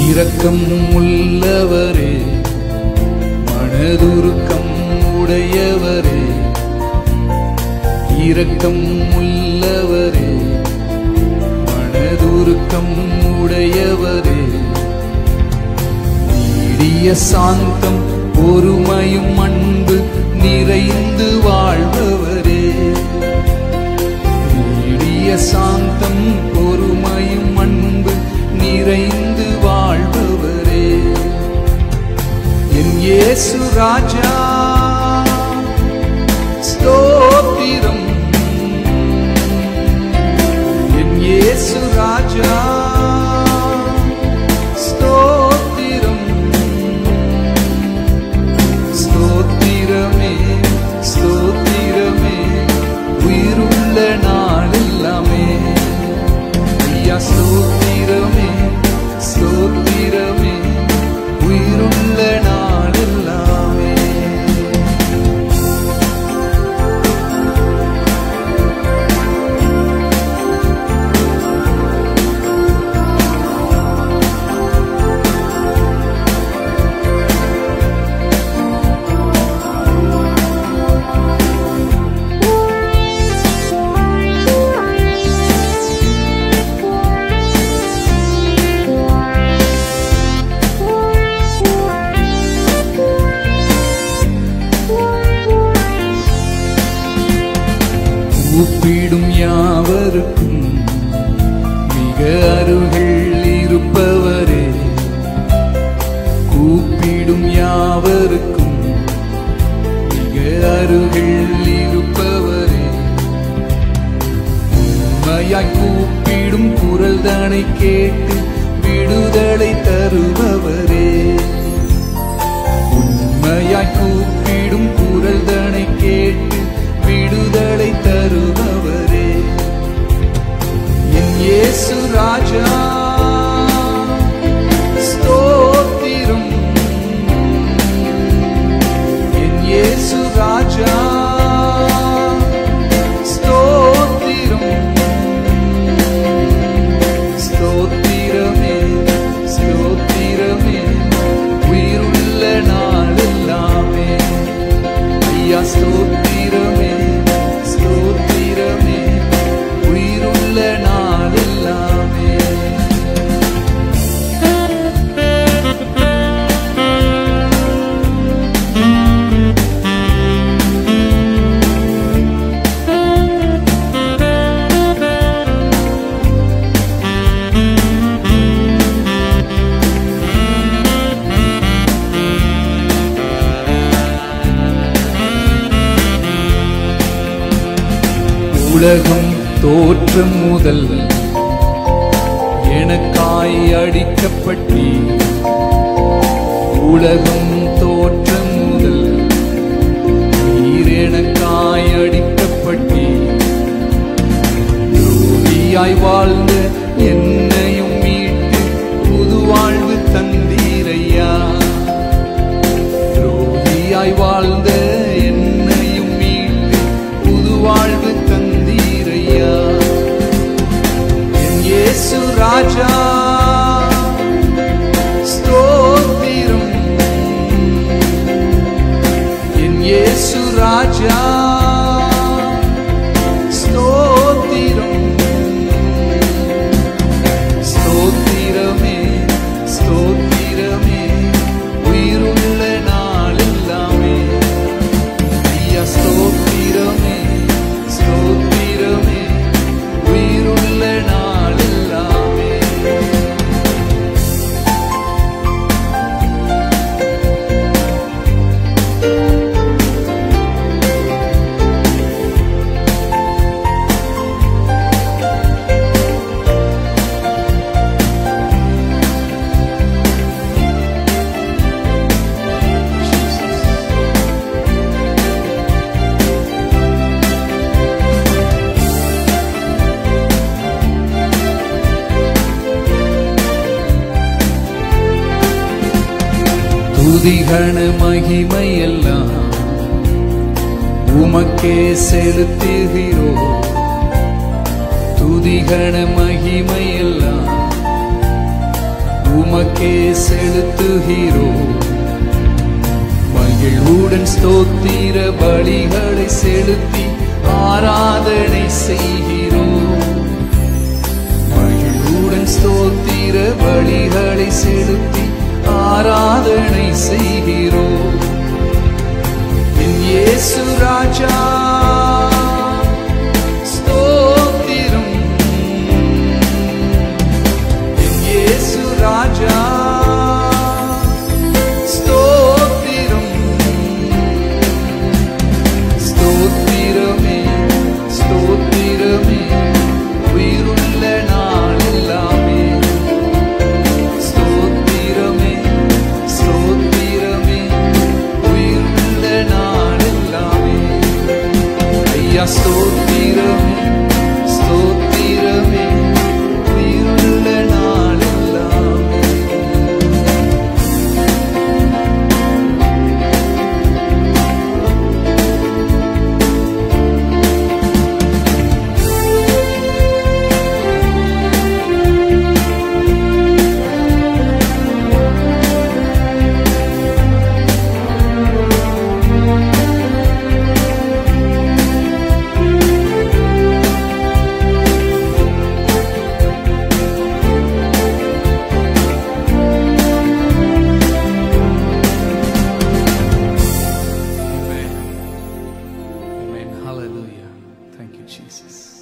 இரக்கம் உள்ளவரே மனதுருக்கம் உடையவரே இரக்கம் உள்ளவரே மனதுருக்கம் உடையவரே நீடிய சாந்தம் பொறுமையும் அன்பு நிறைந்து வாழ்பவரே நீடிய சாந்தம் பொறுமையும் அன்பு நிறைந்து வாழ்பவரே என் இயேசு ராஜா ஸ்தோத்திரம் என் இயேசு ராஜா ஸ்தோத்திரம் ஸ்தோத்திரமே ஸ்தோத்திரமே உயிருள்ள நாளெல்லாமே ஐயா ஸ்தோத்திரமே ஸ்தோத்திரமே உயிருள்ள நாளெல்லாமே கூப்பிடும் யாவருக்கும் மிக அருகில் இருப்பவரே கூப்பிடும் யாவருக்கும் மிக அருகில் இருப்பவரே உண்மையாய் கூப்பிடும் குரல் தானை கேட்டு விடுதலை தருபவரே உண்மையாய் கூப்பிடும் குரல் தானை கேட்டு விடுதலை தருபவரே என் இயேசு ராஜா ஸ்தோத்திரம் என் இயேசு ராஜா ஸ்தோத்திரம் ஸ்தோத்திரமே ஸ்தோத்திரமே உயிருள்ள நாளெல்லாமே ஐயா ஸ்தோத்திரமே ஸ்தோத்திரமே உயிருள்ள நாளெல்லாமே உலகம் தோற்றம் முதல் எனக்காய் அடிக்கப்பட்டி உலகம் தோற்றம் முதல் நீர் எனக்காய் அடிக்கப்பட்டி துரோகியாய் வாழ்ந்த என்னையும் மீட்டு புது வாழ்வு தந்தீரையா துரோகியாய் வாழ்ந்த என்னையும் மீட்டு புது வாழ்வு தந்தீரையா என் இயேசு ராஜா ஸ்தோத்திரம் என் இயேசு ராஜா ஸ்தோத்திரம் ஸ்தோத்திரமே ஸ்தோத்திரமே உயிருள்ள நாளெல்லாமே ஐயா ஸ்தோத்திரமே ஸ்தோத்திரமே உயிருள்ள நாளெல்லாமே துதிகண மகிமையெல்லாம் உமக்கே செலுத்துகிறோ துதிகண மகிமையெல்லாம் உமக்கே செலுத்துகிறோம் மகிழ்வுடன் ஸ்தோத்திர பலிகளை செலுத்தி ஆராதனை செய்கிறோம் மகிழ்வுடன் ஸ்தோத்திர பலிகளை செலுத்தி ஆராதனை செய்கிறோம் என் இயேசு ராஜா ஸ்தோத்திரம் என் இயேசு ராஜா ஸ்தோத்திரம் ஸ்தோத்திரமே ஸ்தோத்திரமே உயிருள்ள நாளெல்லாமே ஸ்தோத்திரமே ஸ்தோத்திரமே உயிருள்ள நாளெல்லாமே ஐயா ஸ்தோத்திரமே ஸ்தோத்திரமே உயிருள்ள நாளெல்லாமே Amen. Amen. Hallelujah. Thank you, Jesus.